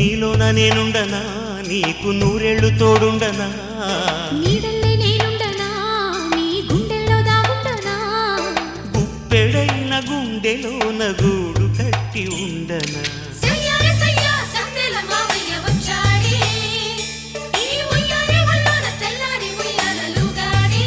నీలోన నేనుండనా నీకు నూరెళ్ళు తోడుండనా నీడల్లే నేనుండనా నీ గుండెల్లో దాగుండనా గుప్పెడైన గుండెలోన గూడు కట్టి ఉండనా సయ్యారే సయ్యా సందెల మావయ్య వచ్చాడే ఈ ఉయ్యారే వల్లోన తెల్లారి ఉయ్యాలలుగాడే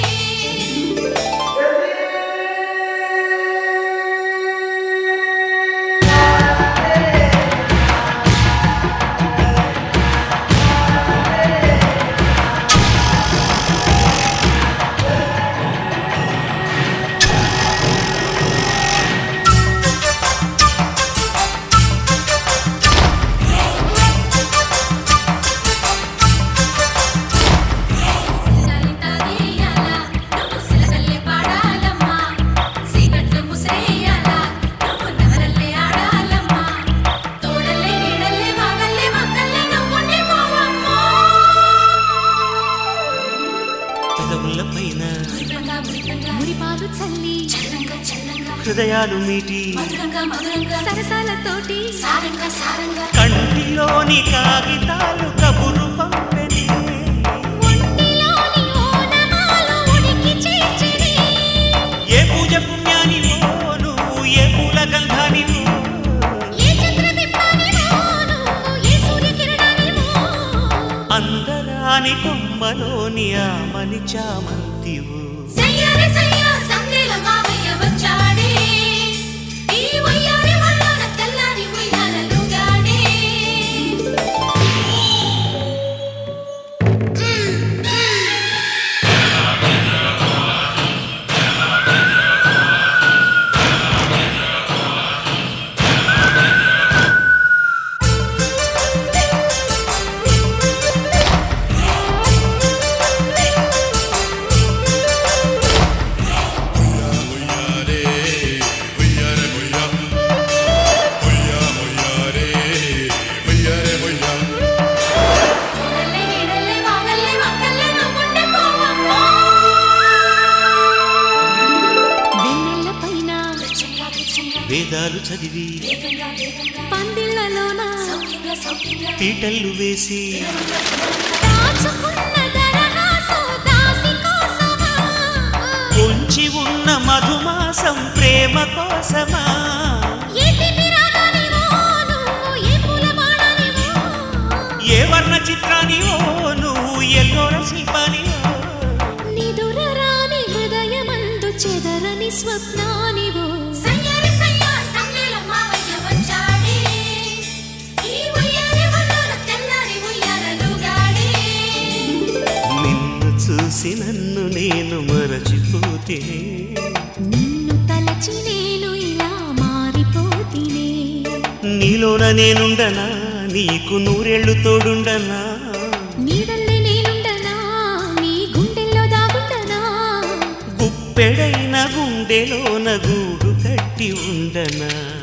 సిలగాలి తాగేయాలా నువ్వు సిలగల్లే పాడాలమ్మా సీకట్లు ముసేయాలా నువ్వు నవరల్లే ఆడాలమ్మా తోడల్లే నీడల్లే వాగల్లే వంగల్లే నువ్వుండి పోవమ్మా పెదవుల పైన మృదంగా మృదంగా మురిపాలు చల్లి చల్లంగా చల్లంగా హృదయాలు మీటి మధురంగా మధురంగా సరసాలతోటి సారంగా సారంగా కంటిలోని కాగితాలు కబురు పంపెని ఒంటిలోని ఓనమాలు ఉడికి చేర్చిని ఏ పూజ పుణ్యానివో నువ్వు ఏ పూల గంధానివో ఏ చంద్రబింబానివో నువ్వు ఏ సూర్యకిరణానివో అందరాని కొమ్మలోని ఆమని చామంతివు సయ్యారే సయ్యా సందేల మావయ్య వచ్చాడే ఈ ఉయ్యారి వల్లోన తెల్లారి ఉయ్యాలలుగాడే నీడల్లే నీడల్లే వాగల్లే వంగల్లే నువ్వుండి పోవమ్మా వెన్నెల పైన వెచ్చంగా వెచ్చంగా వేదాలు చదివి వేగంగా వేగంగా పందిళ్ళలోన సౌఖ్యంగా సౌఖ్యంగా పీటల్లు వేసి దాచుకున్న దరహాసం దాసి కోసమా పొంచి ఉన్న మధుమాసం ప్రేమ కోసమా ఏ తీపి రాగానివో నువ్వు ఏ పూల బాణానివో ఏ వర్ణ చిత్రానివో నువ్వు ఎల్లోర శిల్పానివో నిదుర రాని హృదయమందు చెదరని స్వప్నానివో సయ్యారి సయ్యా సందేల మావయ్య వచ్చాడే ఈ ఉయ్యారి వల్లోన తెల్లారి ఉయ్యాలలుగాడే నిన్ను చూసి నన్ను నేను మరచిపోతే నిన్ను తలచి నేను ఇలా మారిపోతినే నీలోన నేనుండనా నీకు నూరెళ్ళు తోడుండనా నీడల్లే నేనుండనా నీ గుండెల్లో దాగుండనా గుప్పెడైన గుండెలోన గూడు కట్టి ఉండనా